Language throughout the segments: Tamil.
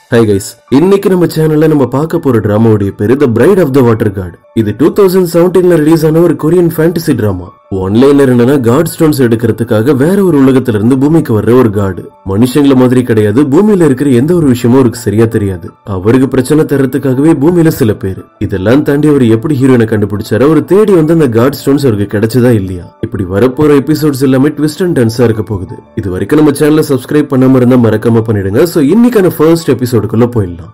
ஹை கைஸ் இன்னைக்கு நம்ம சேனல்ல நம்ம பார்க்க போற டிராமாவுடைய பேரு the bride of the water god இது டூ தௌசண்ட் செவன்டீன்ல ரிலீஸ் ஆன ஒரு கொரியன் ஃபேண்டசி டிராமா ஒன்லைன்ல என்னன்னா காட் ஸ்டோன்ஸ் எடுக்கிறதுக்காக வேற ஒரு உலகத்துல இருந்து பூமிக்கு வர்ற ஒரு காடு மனுஷங்கள மாதிரி கிடையாது பூமியில இருக்கிற எந்த ஒரு விஷயமும் அவருக்கு சரியா தெரியாது அவருக்கு பிரச்சனை தர்றதுக்காகவே பூமியில சில பேர் இதெல்லாம் தாண்டி அவர் எப்படி ஹீரோயினை கண்டுபிடிச்சாரு அவர் தேடி வந்து அந்த காட் ஸ்டோன்ஸ் அவருக்கு கிடைச்சதா இல்லையா இப்படி வரப்போற எபிசோட்ஸ் எல்லாமே ட்விஸ்ட் அண்ட் டென்ஸா இருக்க போகுது இது வரைக்கும் நம்ம சேனலை சப்ஸ்கிரைப் பண்ணாம இருந்தா மறக்காம பண்ணிடுங்க சோ இன்னைக்கான ஃபர்ஸ்ட் எபிசோடுக்குள்ள போயிடலாம்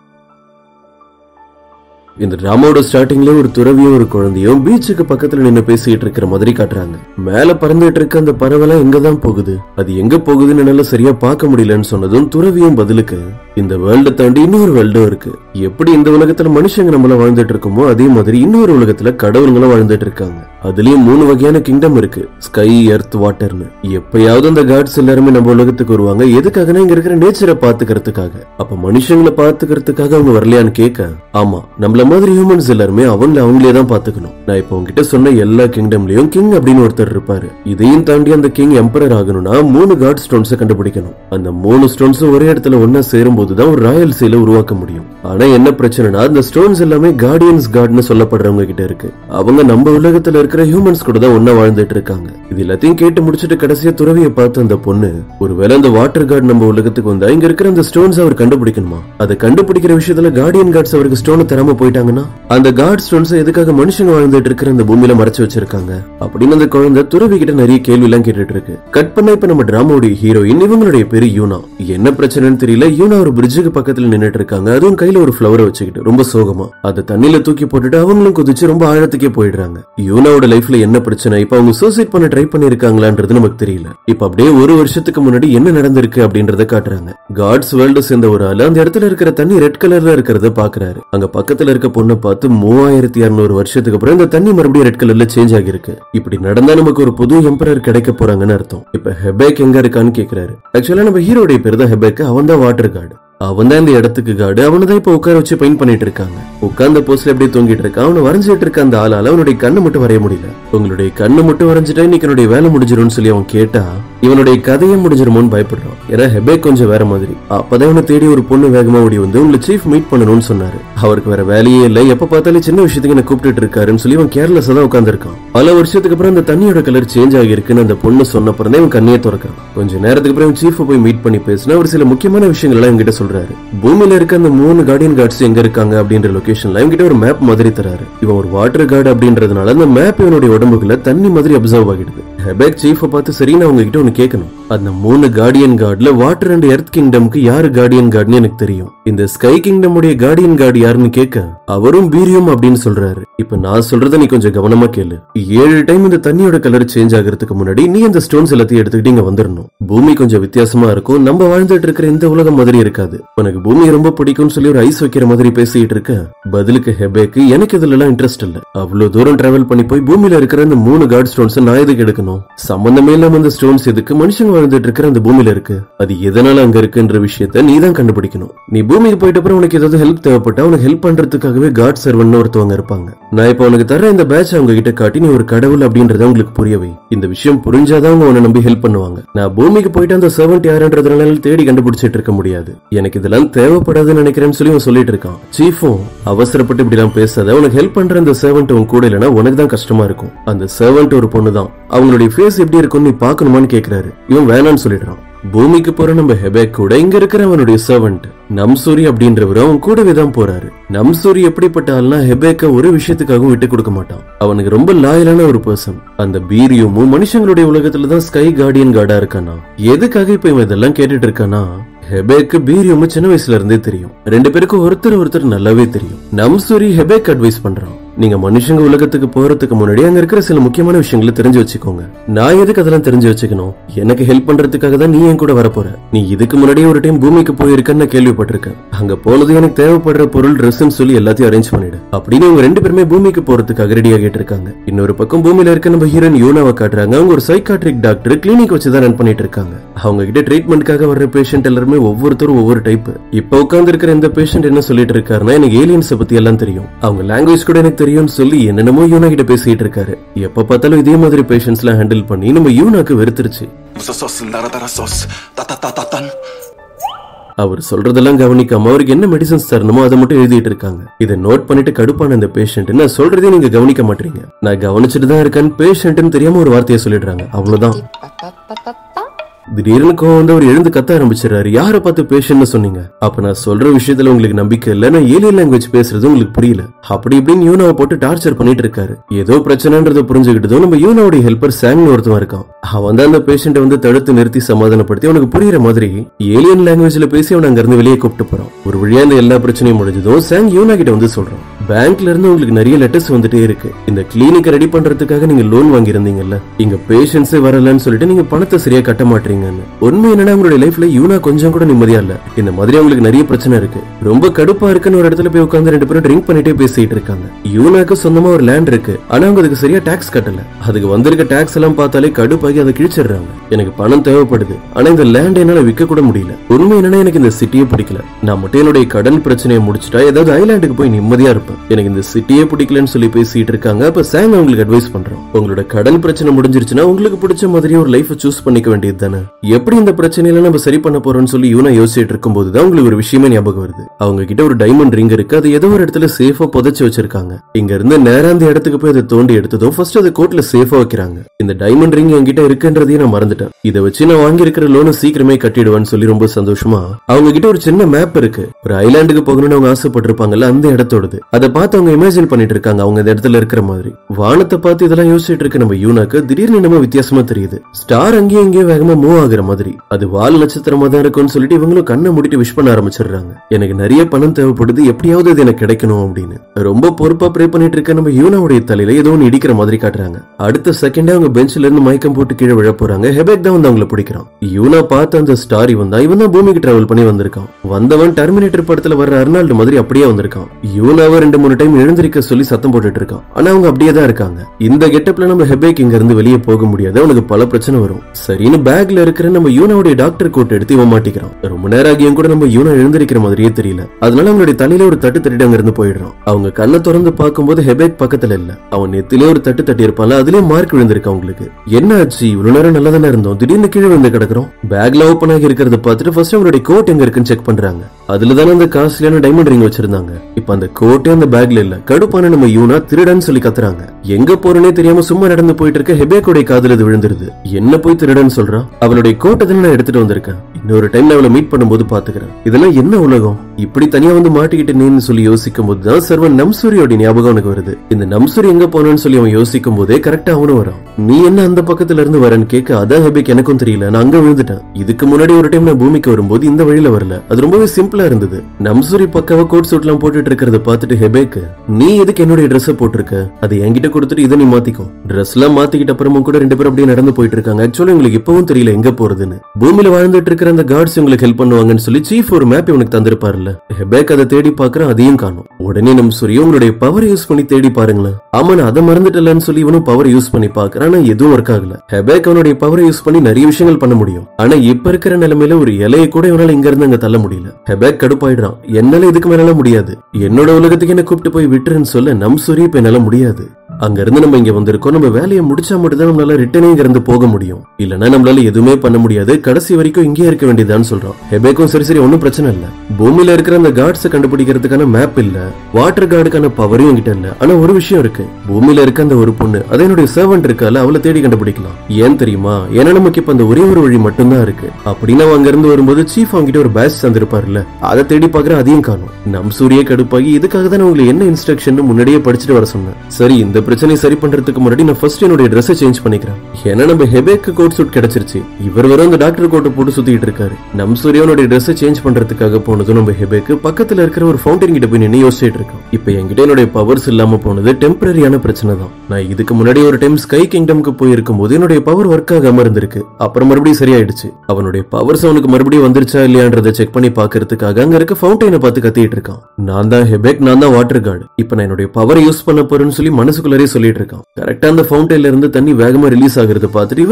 இந்த டிராமாவோட ஸ்டார்டிங்ல ஒரு துறவியும் ஒரு குழந்தையும் பீச்சுக்கு பக்கத்துல நின்னு பேசிட்டு இருக்கிற மாதிரி காட்டுறாங்க மேல பறந்துட்டு இருக்க அந்த பறவைலாம் எங்க தான் போகுது அது எங்க போகுதுன்னு என்னால சரியா பார்க்க முடியலன்னு சொன்னதும் துறவியும் பதிலுக்கு இந்த வேர்ல்ட தாண்டி இன்னொரு வேர்ல்டும் இருக்கு எப்படி இந்த உலகத்துல மனுஷங்க நம்மள வாழ்ந்துட்டு இருக்கோமோ அதே மாதிரி இன்னொரு உலகத்துல கடவுளுங்களும் வாழ்ந்துட்டு இருக்காங்க அதுலயும் மூணு வகையான கிங்டம் இருக்கு ஸ்கை எர்த் வாட்டர்னு எப்பயாவது அந்த காட்ஸ் எல்லாருமே நம்ம உலகத்துக்கு வருவாங்க எதுக்காகனா இங்க இருக்கிற நேச்சரை பாத்துக்கிறதுக்காக அப்ப மனுஷங்களை பாத்துக்கிறதுக்காக அவங்க வரலையான்னு கேட்க ஆமா நம்மள மாதிரி ஹியூமன்ஸ் எல்லாருமே அவங்கள அவங்களே தான் பாத்துக்கணும் நான் இப்ப உங்ககிட்ட சொன்ன எல்லா கிங்டம்லயும் கிங் அப்படின்னு ஒருத்தர் இருப்பாரு இதையும் தாண்டி அந்த கிங் எம்பரர் ஆகணும்னா மூணு காட் ஸ்டோன்ஸை கண்டுபிடிக்கணும் அந்த மூணு ஸ்டோன்ஸும் ஒரே இடத்துல ஒன்னா சேரும் போதுதான் ஒரு ராயல் சீல உருவாக்க முடியும் ஆனா என்ன பிரச்சனைனா அந்த ஸ்டோன்ஸ் எல்லாமே கார்டியன்ஸ் காட்னு சொல்லப்படுறவங்க கிட்ட இருக்கு அவங்க நம்ம உலகத்துல இருக்கிற ஹியூமன்ஸ் கூட தான் ஒன்னா வாழ்ந்துட்டு இருக்காங்க இது எல்லாத்தையும் கேட்டு முடிச்சிட்டு கடைசியா துறவியை பார்த்து அந்த பொண்ணு ஒருவேளை அந்த வாட்டர் கார்டு நம்ம உலகத்துக்கு வந்தா இங்க இருக்கிற அந்த ஸ்டோன்ஸ் அவர் கண்டுபிடிக்கணுமா அதை கண்டுபிடிக்கிற விஷயத்துல கார்டியன் கார்ட்ஸ் அவருக்கு ஸ்டோனை தராம போயிட்டாங்கன்னா அந்த காட் ஸ்டோன்ஸ் எதுக்காக மனுஷங்க வாழ்ந்துட்டு இருக்கிற இந்த பூமியில மறைச்சு வச்சிருக்காங்க அப்படின்னு அந்த குழந்தை துறவி கிட்ட நிறைய கேள்வி எல்லாம் கேட்டுட்டு இருக்கு கட் பண்ண இப்ப நம்ம டிராமாவுடைய ஹீரோயின் இவங்களுடைய பேரு யூனா என்ன பிரச்சனைன்னு தெரியல யூனா ஒரு பிரிட்ஜுக்கு பக்கத்துல நின்னுட்டு இருக்காங்க அதுவும் கையில ஒரு ஃபிளவரை வச்சுக்கிட்டு ரொம்ப சோகமா அதை தண்ணியில தூக்கி போட்டுட்டு அவங்களும் குதிச்சு ரொம்ப ஆழத்துக்கே போயிடுறாங்க யூனாவோட லைஃப்ல என்ன பிரச்சனை இப்ப அவங்க சூசைட் பண்ண ட்ரை பண்ணிருக்காங்களான்றது நமக்கு தெரியல இப்ப அப்படியே ஒரு வருஷத்துக்கு முன்னாடி என்ன நடந்திருக்கு அப்படின்றத காட்டுறாங்க காட்ஸ் வேர்ல்டு சேர்ந்த ஒரு ஆளு அந்த இடத்துல இருக்கிற தண்ணி ரெட் கலர்ல இருக்கிறத பாக்குறாரு அங்க பக்கத்துல இருக்க பொண்ணை பார்த்து மூவாயிரத்தி இருநூறு வருஷத்துக்கு அப்புறம் இந்த தண்ணி மறுபடியும் ரெட் கலர்ல சேஞ்ச் ஆகிருக்கு இப்படி நடந்தா நமக்கு ஒரு புது எம்பரர் கிடைக்க போறாங்கன்னு அர்த்தம் இப்ப ஹெபேக் எங்க இருக்கான்னு கேக்குறாரு ஆக்சுவலா நம்ம ஹீரோடைய பேர் தான் ஹெபேக் அவன் தான் வாட்டர் கார்டு அவன் தான் இந்த இடத்துக்கு காடு அவனை தான் இப்ப உட்கார வச்சு பெயிண்ட் பண்ணிட்டு இருக்காங்க உட்கார்ந்த போஸ்ட்ல அப்படியே தூங்கிட்டு இருக்கான் அவனை வரைஞ்சிட்டு இருக்க அந்த ஆளால அவனுடைய கண்ணை மட்டும் வரைய முடியல உங்களுடைய கண்ணு மட்டும் வரைஞ்சிட்டா இன்னைக்கு என்னுடைய வேலை முடிஞ்சிரும்னு சொல்லி அவன் கேட்டா இவனுடைய கதையை முடிஞ்சிருமோன்னு பயப்படுறான் ஏன்னா ஹெபேக் கொஞ்சம் வேற மாதிரி அப்பதான் இவனை தேடி ஒரு பொண்ணு வேகமா ஓடி வந்து உங்களை சீஃப் மீட் பண்ணணும்னு சொன்னாரு அவருக்கு வேற வேலையே இல்ல எப்ப பார்த்தாலும் சின்ன விஷயத்துக்கு என்ன கூப்பிட்டு இருக்காருன்னு சொல்லி அவன் கேர்லெஸ் தான் உட்காந்துருக்கான் பல வருஷத்துக்கு அப்புறம் அந்த தண்ணியோட கலர் சேஞ்ச் ஆகிருக்குன்னு அந்த பொண்ணு சொன்ன அப்புறம் தான் இவன் கண்ணையே திறக்கிறான் கொஞ்ச நேரத்துக்கு அப்புறம் சீஃப் போய் மீட் பண்ணி பேசினா அவர் சில முக்கியமான விஷயங்கள் எல்லாம் என்கிட்ட சொல்றாரு பூமியில இருக்க அந்த மூணு கார்டியன் கார்ட்ஸ் எங்க இருக்காங்க அப்படின்ற லொகேஷன்ல இவங்கிட்ட ஒரு மேப் மாதிரி தராரு இவன் ஒரு வாட்டர் கார்டு அப்படின்றதுனால அந்த மேப் இவனுடைய உடம்புக்குள்ள தண்ணி மாதிரி அப்சர்வ் ஆகிடுது ஹெபேக் சீஃப பார்த்து சரி நான் உங்ககிட்ட ஒன்னு கேட்கணும் அந்த மூணு கார்டியன் கார்டுல வாட்டர் அண்ட் எர்த் கிங்டம்க்கு யாரு கார்டியன் கார்டுன்னு எனக்கு தெரியும் இந்த ஸ்கை கிங்டம் உடைய கார்டியன் கார்டு யாருன்னு கேட்க அவரும் பீரியம் அப்படின்னு சொல்றாரு இப்ப நான் சொல்றத நீ கொஞ்சம் கவனமா கேளு ஏழு டைம் இந்த தண்ணியோட கலர் சேஞ்ச் ஆகிறதுக்கு முன்னாடி நீ அந்த ஸ்டோன்ஸ் எல்லாத்தையும் எடுத்துக்கிட்டு இங்க வந்துடணும் பூமி கொஞ்சம் வித்தியாசமா இருக்கும் நம்ம வாழ்ந்துட்டு இருக்கிற இந்த உலகம் மாதிரி இருக்காது உனக்கு பூமி ரொம்ப பிடிக்கும்னு சொல்லி ஒரு ஐஸ் வைக்கிற மாதிரி பேசிட்டு இருக்க பதிலுக்கு ஹெபேக்கு எனக்கு இதுல எல்லாம் இன்ட்ரெஸ்ட் இல்ல அவ்வளவு தூரம் டிராவல் பண்ணி போய் பூமியில இருக்கிற இந்த மூணு காட் ஸ்டோன்ஸ் நான் எதுக்கு எடுக்கணும் சம்பந்தமே இல்லாம அந்த ஸ்டோன்ஸ் எதுக்கு மனுஷங்க வாழ்ந்துட்டு இருக்கிற அந்த பூமியில இருக்கு அது எதனால அங்க இருக்குன்ற விஷயத்த நீ தான் கண்டுபிடிக்கணும் நீ பூமிக்கு போயிட்ட அப்புறம் உனக்கு ஏதாவது ஹெல்ப் தேவைப்பட்டா உனக்கு ஹெல்ப் பண்றதுக்காகவே காட் சர்வன் ஒருத்தவங்க இருப்பாங்க நான் இப்ப உனக்கு தர இந்த பேட்ச் அவங்க கிட்ட காட்டி நீ ஒரு கடவுள் அப்படின்றத உங்களுக்கு புரியவை இந்த விஷயம் புரிஞ்சாதான் அவங்க உன்னை நம்பி ஹெல்ப் பண்ணுவாங்க நான் பூமிக்கு போயிட்டு அந்த சர்வன்ட் யாருன்றதுனால தேடி கண்டுபிடிச்சிட்டு இருக்க முடியாது எனக்கு இதெல்லாம் தேவைப்படாதுன்னு நினைக்கிறேன்னு சொல்லி அவன் சொல்லிட்டு இருக்கான் சீஃபும் அவசரப்பட்டு இப்படி எல்லாம் பேசாத உனக்கு ஹெல்ப் பண்ற அந்த சர்வன்ட் உன் கூட இல்லைன்னா உனக்கு தான் கஷ்டமா இருக்கும் அந்த சர்வன்ட் ஒரு பொண்ணு தான் அவங்களுடைய ஃபேஸ் எப்படி இருக்கும்னு நீ பாக்கணுமான்னு கேக்குறாரு இவன் வேணான்னு சொல்லிடுறான் பூமிக்கு போற நம்ம ஹெபேக் கூட இங்க இருக்கிற அவனுடைய சர்வன்ட் நம்சூரி அப்படின்றவர் அவன் கூடவே தான் போறாரு நம்சூரி எப்படிப்பட்ட ஆள்னா ஹெபேக்க ஒரு விஷயத்துக்காகவும் விட்டு கொடுக்க மாட்டான் அவனுக்கு ரொம்ப லாயலான ஒரு பர்சன் அந்த பீரியமும் மனுஷங்களுடைய உலகத்துல தான் ஸ்கை கார்டியன் கார்டா இருக்கானா எதுக்காக இப்ப இவன் இதெல்லாம் கேட்டுட்டு இருக்கானா ஹெபேக்கு பீரியம் சின்ன வயசுல இருந்தே தெரியும் ரெண்டு பேருக்கும் ஒருத்தர் ஒருத்தர் நல்லாவே தெரியும் நம்சூரி ஹெபேக் அட்வைஸ் பண்றான் நீங்க மனுஷங்க உலகத்துக்கு போறதுக்கு முன்னாடி அங்க இருக்கிற சில முக்கியமான விஷயங்களை தெரிஞ்சு வச்சுக்கோங்க நான் எதுக்கு அதெல்லாம் தெரிஞ்சு வச்சுக்கணும் எனக்கு ஹெல்ப் பண்றதுக்காக தான் நீ என் கூட வரப்போற நீ இதுக்கு முன்னாடியே ஒரு டைம் பூமிக்கு போயிருக்கன்னு நான் கேள்விப்பட்டிருக்கேன் அங்க போனது எனக்கு தேவைப்படுற பொருள் ட்ரெஸ்ன்னு சொல்லி எல்லாத்தையும் அரேஞ்ச் பண்ணிடு அப்படின்னு இவங்க ரெண்டு பேருமே பூமிக்கு போறதுக்காக ரெடி ஆகிட்டு இருக்காங்க இன்னொரு பக்கம் பூமியில இருக்க நம்ம ஹீரோயின் யூனாவை காட்டுறாங்க அவங்க ஒரு சைக்காட்ரிக் டாக்டர் கிளினிக் வச்சு தான் ரன் பண்ணிட்டு இருக்காங்க அவங்க கிட்ட ட்ரீட்மெண்ட்காக வர்ற பேஷண்ட் எல்லாருமே ஒவ்வொருத்தரும் ஒவ்வொரு டைப் இப்ப உட்கார்ந்து இருக்கிற இந்த பேஷண்ட் என்ன சொல்லிட்டு இருக்காருன்னா எனக்கு ஏலியன்ஸ் பத்தி எல்லாம் தெரியும் அவங்க லாங்குவேஜ் கூட எனக்கு தெரியும்னு சொல்லி என்னென்னமோ யூனா கிட்ட பேசிட்டு இருக்காரு எப்ப பார்த்தாலும் இதே மாதிரி பேஷண்ட்ஸ் எல்லாம் ஹேண்டில் பண்ணி நம்ம யூனாக்கு வெறுத்துருச்சு 무서 소스 나라다라 소스 따따따따딴 அவர் சொல்றதெல்லாம் கவனிக்காம அவருக்கு என்ன மெடிசன்ஸ் தரணுமோ அதை மட்டும் எழுதிட்டு இருக்காங்க இதை நோட் பண்ணிட்டு கடுப்பான இந்த பேஷண்ட் நான் சொல்றதே நீங்க கவனிக்க மாட்டீங்க நான் கவனிச்சுட்டு தான் இருக்கேன் பேஷண்ட்னு தெரியாம ஒரு வார்த்தையை சொல்லிடுறாங்க அவ்வளவுதான் Pa-pa-pa-pa-pa. திடீர்னு கோவம் வந்து அவர் எழுந்து கத்த ஆரம்பிச்சிடறாரு யாரை பார்த்து பேஷன்னு சொன்னீங்க அப்ப நான் சொல்ற விஷயத்துல உங்களுக்கு நம்பிக்கை இல்ல நான் ஏலியன் லாங்குவேஜ் பேசுறது உங்களுக்கு புரியல அப்படி இப்படின்னு யூனாவை போட்டு டார்ச்சர் பண்ணிட்டு இருக்காரு ஏதோ பிரச்சனைன்றதை புரிஞ்சுக்கிட்டதும் நம்ம யூனாவுடைய ஹெல்ப்பர் சாங்னு ஒருத்தன் இருக்கான் அவன் தான் அந்த பேஷண்ட்டை வந்து தடுத்து நிறுத்தி சமாதானப்படுத்தி அவனுக்கு புரியுற மாதிரி ஏலியன் லாங்குவேஜ்ல பேசி அவனை அங்க இருந்து வெளியே கூப்பிட்டு போறான் ஒரு வழியா இந்த எல்லா பிரச்சனையும் முடிஞ்சதும் சாங் யூனா கிட்ட வந்து சொல்றான் பேங்க்ல இருந்து உங்களுக்கு நிறைய லெட்டர்ஸ் வந்துட்டே இருக்கு இந்த கிளினிக்கை ரெடி பண்றதுக்காக நீங்க லோன் வாங்கியிருந்தீங்கல்ல இங்க பேஷன்ஸே வரலன்னு சொல்லிட்டு நீங்க பணத்தை சரியா கட்ட மாட்டீங்கன்னு உண்மை என்னன்னா உங்களுடைய லைஃப்ல யூனா கொஞ்சம் கூட நிம்மதியா இல்ல இந்த மாதிரி அவங்களுக்கு நிறைய பிரச்சனை இருக்கு ரொம்ப கடுப்பா இருக்குன்னு ஒரு இடத்துல போய் உட்கார்ந்து ரெண்டு பேரும் ட்ரிங்க் பண்ணிட்டே பேசிட்டு இருக்காங்க யூனாக்கு சொந்தமா ஒரு லேண்ட் இருக்கு ஆனா அவங்க அதுக்கு சரியா டாக்ஸ் கட்டல அதுக்கு வந்திருக்க டாக்ஸ் எல்லாம் பார்த்தாலே கடுப்பாகி அதை கிழிச்சிடுறாங்க எனக்கு பணம் தேவைப்படுது ஆனா இந்த லேண்ட் என்னால விற்க கூட முடியல உண்மை என்னன்னா எனக்கு இந்த சிட்டியே பிடிக்கல நான் மட்டும் என்னுடைய கடன் பிரச்சனையை முடிச்சுட்டா ஏதாவது ஐலாண்டுக்கு போய் நிம்மதியா இருப்பேன் எனக்கு இந்த சிட்டியே பிடிக்கலன்னு சொல்லி பேசிட்டு இருக்காங்க அப்ப சாங் அவங்களுக்கு அட்வைஸ் பண்றோம் உங்களோட கடன் பிரச்சனை முடிஞ்சிருச்சுன்னா உங்களுக்கு பிடிச்ச மாதிரியே ஒரு லைஃப் சூஸ் பண்ணிக்க வேண்டியது தானே எப்படி இந்த பிரச்சனையில நம்ம சரி பண்ண போறோம்னு சொல்லி யூனா யோசிச்சுட்டு இருக்கும்போது தான் உங்களுக்கு ஒரு விஷயமே ஞாபகம் வருது அவங்க கிட்ட ஒரு டைமண்ட் ரிங் இருக்கு அது ஏதோ ஒரு இடத்துல சேஃபா புதைச்சு வச்சிருக்காங்க இங்க இருந்து நேரா அந்த இடத்துக்கு போய் அதை தோண்டி எடுத்ததும் ஃபர்ஸ்ட் அதை கோட்ல சேஃபா வைக்கிறாங்க இந்த டைமண்ட் ரிங் என்கிட்ட இருக்குன்றதையும் நான் மறந்துட்டேன் இதை வச்சு நான் வாங்கி இருக்கிற லோனை சீக்கிரமே கட்டிடுவேன்னு சொல்லி ரொம்ப சந்தோஷமா அவங்க கிட்ட ஒரு சின்ன மேப் இருக்கு ஒரு ஐலாண்டுக்கு போகணும்னு அவங்க ஆசைப்பட்டிருப்பாங்கல்ல அந்த இடத்தோடது அதை பார்த்து அவங்க இமேஜின் பண்ணிட்டு இருக்காங்க அவங்க இந்த இடத்துல இருக்கிற மாதிரி வானத்தை பார்த்து இதெல்லாம் யோசிச்சுட்டு இருக்க நம்ம யூனாக்கு திடீர்னு நம்ம வித்தியாசமா தெரியுது ஸ்டார் அங்கேயும் இங்கேயும் வேகமா மூவ் ஆகுற மாதிரி அது வால் நட்சத்திரமா தான் இருக்கும்னு சொல்லிட்டு இவங்களும் கண்ணை மூடிட்டு விஷ் பண்ண ஆரம்பிச்சிடுறாங்க எனக்கு நிறைய பணம் தேவைப்படுது எப்படியாவது இது எனக்கு கிடைக்கணும் அப்படின்னு ரொம்ப பொறுப்பா ப்ரே பண்ணிட்டு இருக்க நம்ம யூனாவுடைய தலையில ஏதோ ஒன்று இடிக்கிற மாதிரி காட்டுறாங்க அடுத்த செகண்டே அவங்க பெஞ்ச்ல இருந்து மயக்கம் போட்டு கீழே விழ போறாங்க ஹெபேக் தான் வந்து அவங்கள பிடிக்கிறான் யூனா பார்த்த அந்த ஸ்டார் இவன் தான் இவன் தான் பூமிக்கு டிராவல் பண்ணி வந்திருக்கான் வந்தவன் டெர்மினேட்டர் படத்துல வர்ற அர்னால்டு மாதிரி அப்படியே வந்திருக்கான் யூனாவை ரெண்டு மூணு டைம் எழுந்திருக்க சொல்லி சத்தம் போட்டுட்டு இருக்கான் ஆனா அவங்க அப்படியே தான் இருக்காங்க இந்த கெட்டப்ல நம்ம ஹெபேக் இங்க இருந்து வெளியே போக முடியாது அவனுக்கு பல பிரச்சனை வரும் சரின்னு பேக்ல இருக்கிற நம்ம யூனாவுடைய டாக்டர் கோட் எடுத்து இவன் மாட்டிக்கிறான் ரொம்ப நேரம் ஆகியும் கூட நம்ம யூனா எழுந்திருக்கிற மாதிரியே தெரியல அதனால அவனுடைய தலையில ஒரு தட்டு தட்டிட்டு அங்க இருந்து போயிடுறான் அவங்க கண்ணை திறந்து பார்க்கும்போது ஹெபேக் பக்கத்துல இல்ல அவன் நெத்திலே ஒரு தட்டு தட்டி இருப்பான்ல அதுலயே மார்க் விழுந்திருக்கு அவங்களுக்கு என்ன ஆச்சு இவ்வளவு நேரம் நல்லா தானே இருந்தோம் திடீர்னு கீழே விழுந்து கிடக்குறோம் பேக்ல ஓப்பன் ஆகி இருக்கிறத பார்த்துட்டு ஃபர்ஸ்ட் அவனுடைய கோட் எங்க இருக்குன்னு செக் பண்றாங்க அதுல தானே அந்த காஸ்ட்லியான டைமண்ட் ரிங் வச்சிருந்தாங்க இப்ப அந்த கோட்டே அந்த பேக்ல இல்ல கடுப்பான நம்ம யூனா திருடன்னு சொல்லி கத்துறாங்க எங்க போறேனே தெரியாம சும்மா நடந்து போயிட்டு இருக்க ஹெபேக்கோடைய காதுல இது விழுந்துருது என்ன போய் திருடன்னு சொல்றான் அவளுடைய கோட்டை தானே நான் எடுத்துட்டு வந்திருக்கேன் இன்னொரு டைம் நான் அவளை மீட் பண்ணும்போது பாத்துக்கிறேன் இதெல்லாம் என்ன உலகம் இப்படி தனியா வந்து மாட்டிக்கிட்டு நீன்னு சொல்லி யோசிக்கும் போது தான் சர்வன் நம்சூரியோட ஞாபகம் எனக்கு வருது இந்த நம்சூரி எங்க போனான்னு சொல்லி அவன் யோசிக்கும் போதே கரெக்டா அவனும் வரான் நீ என்ன அந்த பக்கத்துல இருந்து வரேன்னு கேட்க அதான் ஹெபேக் எனக்கும் தெரியல நான் அங்க விழுந்துட்டேன் இதுக்கு முன்னாடி ஒரு டைம் நான் பூமிக்கு வரும்போது இந்த வழியில வரல அது ரொம்பவே சிம்பிளா இருந்தது நம்சூரி பக்காவா கோட் சூட் எல்லாம் போட்டுட்டு இருக்கிறத பார்த்துட்டு ஹெபேக் நீ எதுக்கு என்னுடைய ட்ரெஸ் போட்டிருக்க அதை என்கிட்ட கொடுத்துட்டு இதை நீ மாத்திக்கோ ட்ரெஸ் எல்லாம் மாத்திக்கிட்ட அப்புறமும் கூட ரெண்டு பேரும் அப்படியே நடந்து போயிட்டு இருக்காங்க ஆக்சுவலா உங்களுக்கு இப்பவும் தெரியல எங்க போறதுன்னு பூமியில வாழ்ந்துட்டு இருக்கிற அந்த கார்ட்ஸ் உங்களுக்கு ஹெல்ப் பண்ணுவாங்கன்னு சொல்லி சீஃப் ஒரு மேப் இவனுக்கு தந்திருப்பாருல்ல ஹெபேக் அதை தேடி பாக்குறான் அதையும் காணும் உடனே நம்ம சூரிய உங்களுடைய பவர் யூஸ் பண்ணி தேடி பாருங்களேன் ஆமா நான் அதை மறந்துட்டலன்னு சொல்லி இவனும் பவர் யூஸ் பண்ணி பாக்குறான் ஆனா எதுவும் ஒர்க் ஆகல ஹெபேக் அவனுடைய பவரை யூஸ் பண்ணி நிறைய விஷயங்கள் பண்ண முடியும் ஆனா இப்ப இருக்கிற நிலைமையில ஒரு இலையை கூட இவனால இங்க இருந்து அங்க தள்ள முடியல ஹெபேக் கடுப்பாயிடுறான் என்னால இதுக்கு மேல முடியாது என்னோட உலகத்துக்கு என்ன கூப்பிட்டு போய் விட்டுருன்னு சொல்ல நம் சூரிய இப்ப என்னால முடியாது அங்க இருந்து நம்ம இங்க வந்திருக்கோம் நம்ம வேலையை முடிச்சா மட்டும் தான் நம்மளால ரிட்டனே இங்க இருந்து போக முடியும் இல்லனா நம்மளால எதுவுமே பண்ண முடியாது கடைசி வரைக்கும் இங்கே இருக்க வேண்டியதான்னு சொல்றோம் ஹெபேக்கும் சரி சரி ஒன்னும் பிரச்சனை இல்ல பூமியில இருக்கிற அந்த காட்ஸை கண்டுபிடிக்கிறதுக்கான மேப் இல்ல வாட்டர் கார்டுக்கான பவரும் என்கிட்ட இல்ல ஆனா ஒரு விஷயம் இருக்கு பூமியில இருக்க அந்த ஒரு பொண்ணு அது என்னுடைய சர்வன்ட் இருக்கால அவளை தேடி கண்டுபிடிக்கலாம் ஏன் தெரியுமா ஏன்னா நமக்கு இப்ப அந்த ஒரே ஒரு வழி மட்டும்தான் இருக்கு அப்படின்னு அவன் அங்க இருந்து வரும்போது சீஃப் அவங்கிட்ட ஒரு பேட்ச் தந்திருப்பாருல்ல அதை தேடி பாக்குற அதையும் காணும் நம் சூரிய கடுப்பாகி இதுக்காக தான் உங்களுக்கு என்ன இன்ஸ்ட்ரக்ஷன் முன்னாடியே படிச்சுட்டு வர சொன்னேன் சரி இந்த பிரச்சனையை சரி பண்றதுக்கு முன்னாடி நான் ஃபர்ஸ்ட் என்னுடைய ட்ரெஸ்ஸை சேஞ்ச் பண்ணிக்கிறேன் ஏன்னா நம்ம ஹெபேக்கு கோட் சூட் கிடைச்சிருச்சு இவர் வெறும் அந்த டாக்டர் கோட்டை போட்டு சுத்திட்டு இருக்காரு நம் சூரியனுடைய ட்ரெஸ்ஸை சேஞ்ச் பண்றதுக்காக போனதும் நம்ம ஹெபேக்கு பக்கத்துல இருக்கிற ஒரு ஃபவுண்டன் கிட்ட போய் நின்று யோசிச்சுட்டு இருக்கோம் இப்போ என்கிட்ட என்னுடைய பவர்ஸ் இல்லாம போனது டெம்பரரியான பிரச்சனை தான் நான் இதுக்கு முன்னாடி ஒரு டைம் ஸ்கை கிங்டம்க்கு போயிருக்கும் போது என்னுடைய பவர் ஒர்க் ஆகாம இருந்திருக்கு அப்புறம் மறுபடியும் சரியாயிடுச்சு அவனுடைய பவர்ஸ் அவனுக்கு மறுபடியும் வந்துருச்சா இல்லையான்றதை செக் பண்ணி பாக்குறதுக்காக அங்க இருக்க ஃபவுண்டைனை பார்த்து கத்திட்டு இருக்கான் நான் தான் ஹெபேக் நான் தான் வாட்டர் கார்டு இப்போ நான் என்னுடைய பவர் யூஸ் பண்ண போறேன்னு சொல்லி மனசுக்குள்ளரே சொல்லிட்டு இருக்கான் கரெக்டா அந்த ஃபவுண்டைன்ல இருந்து தண்ணி வேகமா ரிலீஸ் ஆகுறத பார்த்துட்டு இவனுடைய பவர்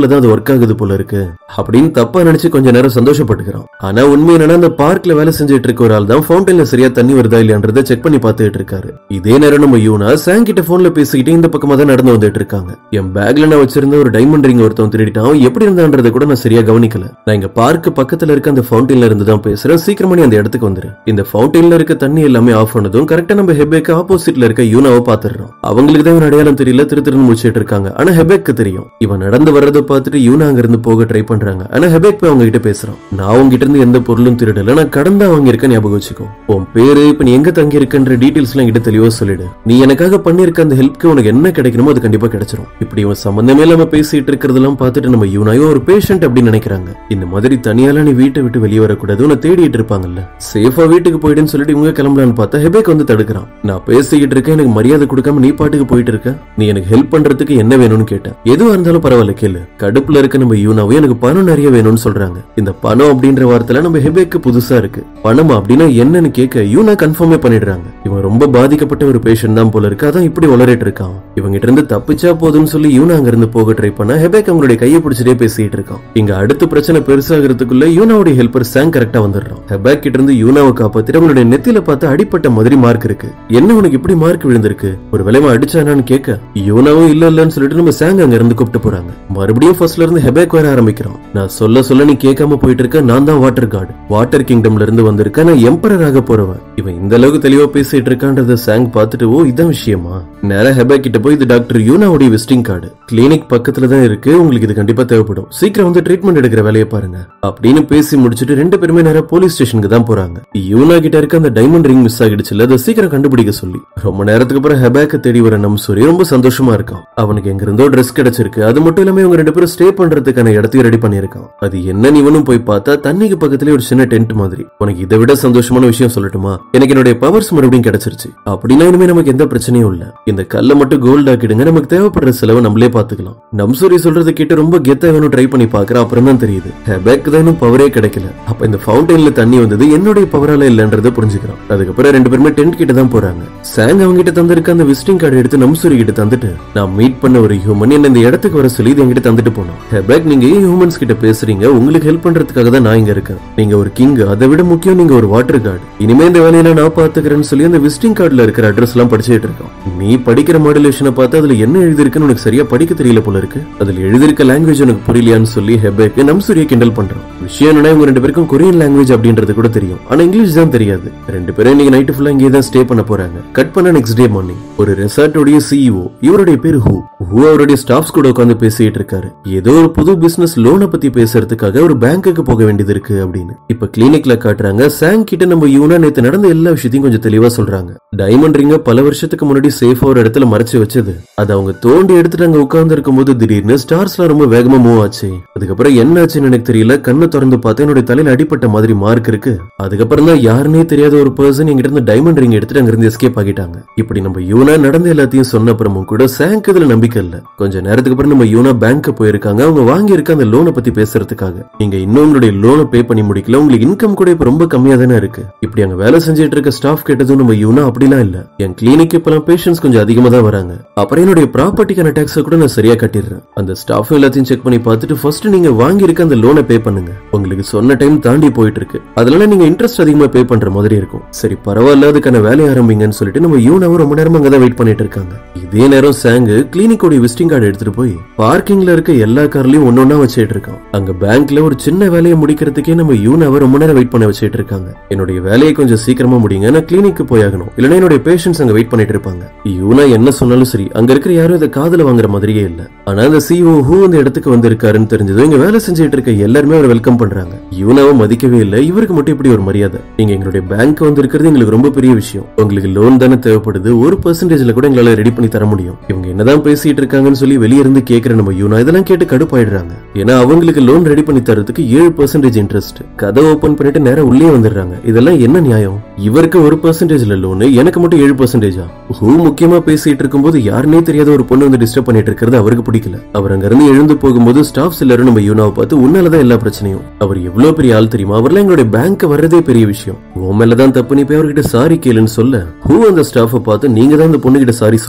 ஃபேவர்ல தான் அது ஒர்க் ஆகுது போல இருக்கு அப்படின்னு தப்பா நினைச்சு கொஞ்ச நேரம் சந்தோஷப்பட்டுக்கிறான் ஆனா உண்மை என்னன்னா அந்த பார்க்ல வேலை செஞ்சுட்டு இருக்க ஒரு ஆள் தான் ஃபவுண்டன்ல சரியா தண்ணி வருதா இல்லையான்றத செக் பண்ணி பார்த்துட்டு இருக்காரு இதே நேரம் நம்ம யூனா சாங் கிட்ட போன்ல பேசிக்கிட்டு இந்த பக்கமா தான் நடந்து வந்துட்டு இருக்காங்க என் பேக்ல நான் வச்சிருந்த ஒரு டைமண்ட் ரிங் ஒருத்தன் திருடிட்டான் அவன் எப்படி இருந்தான்றத கூட நான் சரியா கவனிக்கல நான் இங்க பார்க் பக்கத்துல இருக்க அந்த ஃபவுண்டன்ல இருந்து தான் பேசுறேன் சீக்கிரமா நீ அந்த இடத்துக்கு வந்துரு இந்த ஃபவுண்டன்ல இருக்க தண்ணி எல்லாமே ஆஃப் பண்ணதும் கரெக்டா நம்ம ஹெபேக்கு ஆப்போசிட்ல இருக்க யூனாவை பாத்துறோம் அவங்களுக்கு தான் இவன் அடையாளம் தெரியல திரு திருன்னு முடிச்சிட்டு இருக்காங்க ஆனா ஹெபேக்கு தெரியும் இவன் நடந்து வர்றதை பார்த்துட்டு யூனா அங்க இருந்து போக ட்ரை பண்றாங்க ஆனா ஹெபேக் போய் அவங்க கிட்ட பேசுறான் நான் உங்ககிட்ட இருந்து எந்த பொருளும் திருடல நான் கடந்தா வாங்கியிருக்க ஞாபகம் வச்சுக்கோ உன் பேரு இப்ப நீ எங்க தங்கி இருக்கன்ற டீடைல்ஸ் எல்லாம் கிட்ட தெளிவா சொல்லிடு நீ எனக்காக பண்ணிருக்க அந்த ஹெல்ப்க்கு உனக்கு என்ன கிடைக்கணுமோ அது கண்டிப்பா கிடைச்சிரும் இப்படி இவன் சம்பந்தமே இல்லாம பேசிட்டு இருக்கிறதெல்லாம் பார்த்துட்டு நம்ம யூனாயோ ஒரு பேஷண்ட் அப்படின்னு நினைக்கிறாங்க இந்த மாதிரி தனியால நீ வீட்டை விட்டு வெளியே வரக்கூடாது உன்னை தேடிட்டு இருப்பாங்கல்ல சேஃபா வீட்டுக்கு போயிடுன்னு சொல்லிட்டு இவங்க கிளம்பலான்னு பார்த்தா ஹெபேக் வந்து தடுக்கிறான் நான் பேசிக்கிட்டு இருக்கேன் எனக்கு மரியாதை கொடுக்காம நீ பாட்டுக்கு போயிட்டு இருக்க நீ எனக்கு ஹெல்ப் பண்றதுக்கு என்ன வேணும்னு கேட்டேன் எதுவா இருந்தாலும் பரவாயில்ல கேளு கடுப்புல இருக்க நம்ம யூனாவும் எனக்கு பணம் நிறைய வேணும்னு சொல்றாங்க இந்த பணம் அப்படின்ற வார்த்தையில நம்ம ஹெபேக்கு புதுசா இருக்கு பணமா அப்படின்னா என்னன்னு கேட்க யூனா கன்ஃபார்மே பண்ணிடுறாங்க இவன் ரொம்ப பாதிக்கப்பட்ட ஒரு பேஷண்ட் தான் போல இருக்கு அதான் இப்படி உளறிட்டு இருக்கான் இவங்கிட்ட இருந்து தப்பிச்சா போதும்னு சொல்லி யூனா அங்க இருந்து போக ட்ரை பண்ணா ஹெபேக் அவங்களுடைய கையை பிடிச்சிட்டே பேசிட்டு இருக்கான் இங்க அடுத்த பிரச்சனை பெருசாகிறதுக்குள்ள யூனாவுடைய ஹெல்ப்பர் சாங் கரெக்டா வந்துடுறான் ஹெபேக் கிட்ட இருந்து யூனாவை காப்பாத்திட்டு அவங்களுடைய நெத்தியில பார்த்து அடிப்பட்ட மாதிரி மார்க் இருக்கு என்ன உனக்கு இப்படி மார்க் விழுந்திருக்கு ஒரு விலைமா அடிச்சானான்னு கேட்க யூனாவும் இல்ல இல்லன்னு சொல்லிட்டு நம்ம சாங் அங்க இருந்து கூப்பிட்டு போறாங்க மறுபடியும் ஃபர்ஸ்ட்ல இருந்து ஹெபேக் வர ஆரம்பிக்கிறான் நான் சொல்ல சொல்ல நீ கேட்காம போயிட்டு இருக்க நான் தான் வாட்டர் கார்டு வாட்டர் கிங்டம்ல இருந்து வந்திருக்க நான் எம்பரர் ஆக போறவன் இவன் இந்த அளவுக்கு தெளிவா பேசிட்டு இருக்கான்றத சாங் பார்த்துட்டு ஓ இதான் விஷயமா நேரா ஹெபேக் கிட்ட போய் இது டாக்டர் யூனாவுடைய விசிட்டிங் கார்டு கிளினிக் பக்கத்துல தான் இருக்கு உங்களுக்கு இது கண்டிப்பா தேவைப்படும் சீக்கிரம் வந்து ட்ரீட்மெண்ட் எடுக்கிற வேலையை பாருங்க அப்படின்னு பேசி முடிச்சிட்டு ரெண்டு பேருமே நேரா போலீஸ் ஸ்டேஷனுக்கு தான் போறாங்க யூனா கிட்ட இருக்க அந்த டைமண்ட் ரிங் மிஸ் ஆகிடுச்சுல அதை சீக்கிரம் கண்டுபிடிக்க சொல்லி ரொம்ப நேரத்துக்கு அப்புறம் ஹெபேக்க தேடி வர நம்சூரி ரொம்ப சந்தோஷமா இருக்கான் அவனுக்கு எங்க இருந்தோ ட்ரெஸ் கிடைச்சிருக்கு அது மட்டும் இல்லாம இவங்க ரெண்டு பேரும் ஸ்டே பண்றதுக்கான இடத்தையும் ரெடி பண்ணிருக்கான் அது என்னன்னு இவனும் போய் பார்த்தா தண்ணிக்கு பக்கத்துலயே ஒரு சின்ன டென்ட் மாதிரி உனக்கு இதை விட சந்தோஷமான விஷயம் சொல்லட்டுமா எனக்கு என்னுடைய பவர்ஸ் மறுபடியும் கிடைச்சிருச்சு அப்படின்னா இனிமே நமக்கு எந்த பிரச்சனையும் இல்ல இந்த கல்லை மட்டும் கோல்ட் ஆக்கிடுங்க நமக்கு தேவைப்படுற செலவை நம்மளே பாத்துக்கலாம் நம்சூரி சொல்றதை கேட்டு ரொம்ப கெத்தா வேணும் ட்ரை பண்ணி பாக்குறேன் அப்புறம் தான் தெரியுது ஹெபேக் தான் இன்னும் பவரே கிடைக்கல அப்ப இந்த ஃபவுண்டன்ல தண்ணி வந்தது என்னுடைய பவரால இல்லன்றத புரிஞ்சுக்கிறான் அதுக்கப்புறம் ரெண்டு பேருமே டென்ட் கிட்ட தான் போறாங்க சாங் அவங்க கிட்ட தந்திருக்க அந்த விசிட்டிங் கார்டு எடுத்து நம்சூரி கிட்ட தந்துட்டு நான் மீட் பண்ண ஒரு ஹியூமன் என்ன இந்த இடத்துக்கு வர சொல்லி இது என்கிட்ட தந்துட்டு போனோம் ஹெபேக் நீங்க ஏன் ஹியூமன்ஸ் கிட்ட பேசுறீங்க உங்களுக்கு ஹெல்ப் பண்றதுக்காக தான் நான் இங்க இருக்கேன் நீங்க ஒரு கிங் அதை விட முக்கியம் நீங்க ஒரு வாட்டர் கார்டு இனிமே இந்த வேலையில நான் பாத்துக்கிறேன்னு சொல்லி அந்த விசிட்டிங் கார்டுல இருக்கிற அட்ரஸ் எல்லாம் படிச்சுட்டு இருக்கோம் நீ படிக்கிற மாடுலேஷனை பார்த்து அதுல என்ன எழுதிருக்குன்னு உனக்கு சரியா படிக்க தெரியல போல இருக்கு அதுல எழுதிருக்க லாங்குவேஜ் உனக்கு புரியலையான்னு சொல்லி ஹெபேக் நம்சூரிய கிண்டல் பண்றான் விஷயம் என்னன்னா இவங்க ரெண்டு பேருக்கும் கொரியன் லாங்குவேஜ் அப்படின்றது கூட தெரியும் ஆனா இங்கிலீஷ் தான் தெரியாது ரெண்டு பேரும் இன்னைக்கு நைட்டு ஃபுல்லா இங்கே தான் ஸ்டே பண்ண போறாங்க கட் பண்ண நெக்ஸ்ட் டே மார்னிங் ஒரு ரெசார்ட்டோடைய சிஇஓ இவருடைய பேரு ஹூ ஹூ அவருடைய ஸ்டாஃப்ஸ் கூட உட்காந்து பேசிட்டு இருக்காரு ஏதோ ஒரு புது பிசினஸ் லோனை பத்தி பேசுறதுக்காக ஒரு பேங்க்குக்கு போக வேண்டியது இருக்கு அப்படின்னு இப்ப கிளினிக்ல காட்டுறாங்க சாங் கிட்ட நம்ம யூனா நேத்து நடந்த எல்லா விஷயத்தையும் கொஞ்சம் தெளிவா சொல்றாங்க டைமண்ட் ரிங்க பல வருஷத்துக்கு முன்னாடி சேஃபா ஒரு இடத்துல மறைச்சு வச்சது அது அவங்க தோண்டி எடுத்துட்டு அங்க உட்கார்ந்து இருக்கும் போது திடீர்னு ஸ்டார்ஸ்லாம் ரொம்ப வேகமா மூவ் ஆச்சு அதுக்கப்புறம் என்ன ஆச்சுன்னு எனக்கு தெரியல கண்ணை திறந்து பார்த்தா என்னோட தலையில அடிப்பட்ட மாதிரி மார்க் இருக்கு அதுக்கப்புறம் தான் யாருன்னே தெரியாத ஒரு பர்சன் எங்கிட்ட இருந்து டைமண்ட் ரிங் எடுத்துட்டு அங்க இருந்து எஸ்கேப் ஆகிட்டாங்க இப்படி நம்ம யூனா நடந்த எல்லாத்தையும் சொன்ன அப்புறமும் கூட சாங்க் இதுல நம்பிக்கை இல்ல கொஞ்ச நேரத்துக்கு அப்புறம் நம்ம யூனா பேங்க் போயிருக்காங்க அவங்க வாங்கி இருக்க அந்த லோனை பத்தி பேசுறதுக்காக நீங்க இன்னும் உங்களுடைய லோனை பே பண்ணி முடிக்கல உங்களுக்கு இன்கம் கூட இப்ப ரொம்ப கம்மியா தானே இருக்கு இப்படி அங்க வேலை செஞ்சுட்டு இருக்க ஸ்டாஃப் கேட்டதும் நம்ம யூனா அப்படிலாம் இல்ல என் கிளினிக் இப்பெல்லாம் பேஷன்ஸ் கொஞ்சம் அதிகமா தான் வராங்க அப்புறம் என்னுடைய ப்ராப்பர்ட்டிக்கான டாக்ஸ் கூட நான் சரியா கட்டிடுறேன் அந்த ஸ்டாஃப் எல்லாத்தையும் செக் பண்ணி பார்த்துட்டு ஃபர்ஸ்ட் நீங்க வாங்கி இருக்க அந்த லோனை பே பண்ணுங்க உங்களுக்கு சொன்ன டைம் தாண்டி போயிட்டு இருக்கு அதனால நீங்க இன்ட்ரெஸ்ட் அதிகமா பே பண்ற மாதிரி இருக்கும் சரி பரவாயில்ல அதுக்கான வேலையை ஆரம்பிங்கன்னு சொல்லிட்டு நம்ம யூனாவும் ரொம்ப நேரமா அங்கதான் வெயிட் பண்ணிட்டு இருக்காங்க இதே நேரம் சாங்கு கிளினிக்கோட விசிட்டிங் கார்டு எடுத்துட்டு போய் பார்க்கிங்ல இருக்க எல்லா கார்லயும் ஒன்னொன்னா வச்சுட்டு இருக்கான் அங்க பேங்க்ல ஒரு சின்ன வேலையை முடிக்கிறதுக்கே நம்ம யூனாவை ரொம்ப நேரம் வெயிட் பண்ண வச்சுட்டு இருக்காங்க என்னுடைய வேலையை கொஞ்சம் சீக்கிரமா முடிங்க நான் கிளினிக்கு போயாகணும் இல்லைன்னா என்னுடைய பேஷன்ஸ் அங்க வெயிட் பண்ணிட்டு இருப்பாங்க யூனா என்ன சொன்னாலும் சரி அங்க இருக்கிற யாரும் இதை காதுல வாங்குற மாதிரியே இல்ல ஆனா அந்த சிஓ ஹூ அந்த இடத்துக்கு வந்திருக்காருன்னு தெரிஞ்சதும் இங்க வேலை செஞ்சுட்டு இருக்க எல்லாருமே அவர் வெல்கம் பண்றாங்க யூனாவை மதிக்கவே இல்ல இவருக்கு மட்டும் இப்படி ஒரு மரியாதை நீங்க எங்களுடைய பேங்க் வந்திருக்கிறது எங்களுக்கு ரொம்ப பெரிய விஷயம் உங்களுக்கு லோன் தானே தேவைப்படுது ஒரு பெர்சன்டேஜ்ல கூட எங்களால ரெடி பண்ணி தர முடியும் இவங்க என்னதான் பேசிட்டு இருக்காங்கன்னு சொல்லி வெளிய இருந்து கேக்குற நம்ம யூனா இதெல்லாம் கேட்டு கடுப்பாயிடுறாங்க ஏன்னா அவங்களுக்கு லோன் ரெடி பண்ணி தரதுக்கு ஏழு பெர்சன்டேஜ் இன்ட்ரெஸ்ட் கதை ஓபன் பண்ணிட்டு நேரா உள்ளே வந்துடுறாங்க இதெல்லாம் என்ன நியாயம் இவருக்கு ஒரு பெர்சன்டேஜ்ல லோன் எனக்கு மட்டும் ஏழு பெர்சன்டேஜா ஹூ முக்கியமா பேசிட்டு இருக்கும்போது யாருனே தெரியாத ஒரு பொண்ணு வந்து டிஸ்டர்ப் பண்ணிட்டு இருக்கிறது அவருக்கு பிடிக்கல அவர் அங்க இருந்து எழுந்து போகும்போது ஸ்டாஃப்ஸ் எல்லாரும் நம்ம யூனாவை பார்த்து உன்னாலதான் எல்லா பிரச்சனையும் அவர் எவ்வளவு பெரிய ஆள் தெரியுமா அவர்லாம் எங்களுடைய பேங்க் வர்றதே பெரிய விஷயம் உன் மேலதான் தப்பு நீ போய் அவர்கிட்ட சாரி கேளுன்னு சொல்ல ஹூ அந்த ஸ்டாஃபை பார்த்து நீங்க தான் அந்த பொண்ணுகிட்ட சாரி சொல்லணும்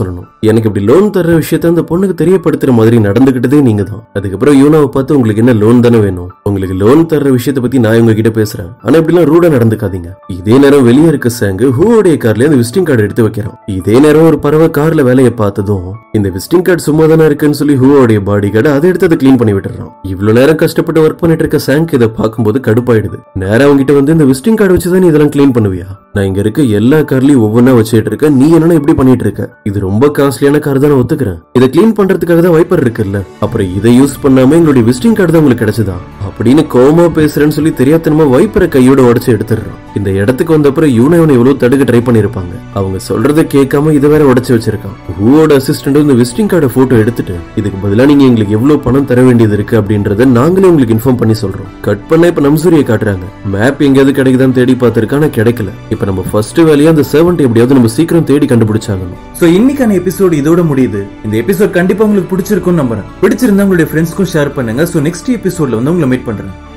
எனக்கு இப்படி லோன் தர்ற விஷயத்த அந்த பொண்ணுக்கு தெரியப்படுத்துற மாதிரி நடந்துகிட்டதே நீங்க தான் அதுக்கப்புறம் யூனாவை பார்த்து உங்களுக்கு என்ன லோன் தானே வேணும் உங்களுக்கு லோன் தர்ற விஷயத்த பத்தி நான் உங்ககிட்ட பேசுறேன் ஆனா இப்படிலாம் ரூடா நடந்துக்காதீங்க இதே நேரம் வெளியே இருக்க சாங்கு ஹூவோடைய கார்ல அந்த விசிட்டிங் கார்டு எடுத்து வைக்கிறான் இதே நேரம் ஒரு பறவை கார்ல வேலையை பார்த்ததும் இந்த விசிட்டிங் கார்டு சும்மா தானே இருக்குன்னு சொல்லி ஹூவோடைய பாடி கார்டு அதை எடுத்து அதை க்ளீன் பண்ணி விட்டுறான் இவ்வளவு நேரம் கஷ்டப்பட்டு ஒர்க் பண்ணிட்டு இருக்க சாங்க் இதை பார்க்கும்போது கடுப்பாயிடுது நேரம் அவங்ககிட்ட வந்து இந்த விசிட்டிங் கார்டு வச்சு தான் நீ இதெல்லாம் க்ளீன் பண்ணுவியா நான் இங்க இருக்க எல்லா கார்லயும் ஒவ்வொன்றா வச்சுட்டு இருக்கேன் நீ என்னன்னா இப்படி பண்ணிட்டு இருக்க இது ரொம்ப காஸ்ட்லியான கார் தான் நான் ஒத்துக்கிறேன் இதை க்ளீன் பண்றதுக்காக தான் வைப்பர் இருக்குல்ல அப்புறம் இதை யூஸ் பண்ணாம எங்களுடைய விசிட்டிங் கார்டு தான் உங்களுக்கு கிடைச்சதா அப்படின்னு கோமா பேசுறேன்னு சொல்லி தெரியாதனமா வைப்பரை கையோட உடச்சு எடுத்துடுறான் இந்த இடத்துக்கு வந்த அப்புறம் யூனா இவனை எவ்வளவு தடுக்க ட்ரை பண்ணிருப்பாங்க அவங்க சொல்றத கேட்காம இதை வேற உடச்சு வச்சிருக்கான் ஹூவோட அசிஸ்டன்ட் இந்த விசிட்டிங் கார்டை போட்டோ எடுத்துட்டு இதுக்கு பதிலா நீங்க எங்களுக்கு எவ்வளவு பணம் தர வேண்டியது இருக்கு அப்படின்றத நாங்களே உங்களுக்கு இன்ஃபார்ம் பண்ணி சொல்றோம் கட் பண்ண இப்ப நம்சூரியை காட்டுறாங்க மேப் எங்கேயாவது கிடைக்குதான்னு தேடி பார்த்திருக்கா ஆனா கிடைக்கல இப்ப நம்ம ஃபர்ஸ்ட் வேலையா அந்த சர்வெண்ட் எப்படியாவது நம்ம சீக்கிரம் தேடி கண்டுபிடிச்சாகணும் சோ இன்னைக்கான எபிசோடு இதோட முடியுது இந்த எபிசோட் கண்டிப்பா உங்களுக்கு பிடிச்சிருக்கும்னு நம்புறேன் பிடிச்சிருந்தா உங்களுடைய ஃப்ரெண்ட்ஸ்க்கும் ஷேர் பண்ணுங்க சோ நெக்ஸ்ட் எபிசோட்ல வந்து உங்களை மீட் பண்றேன்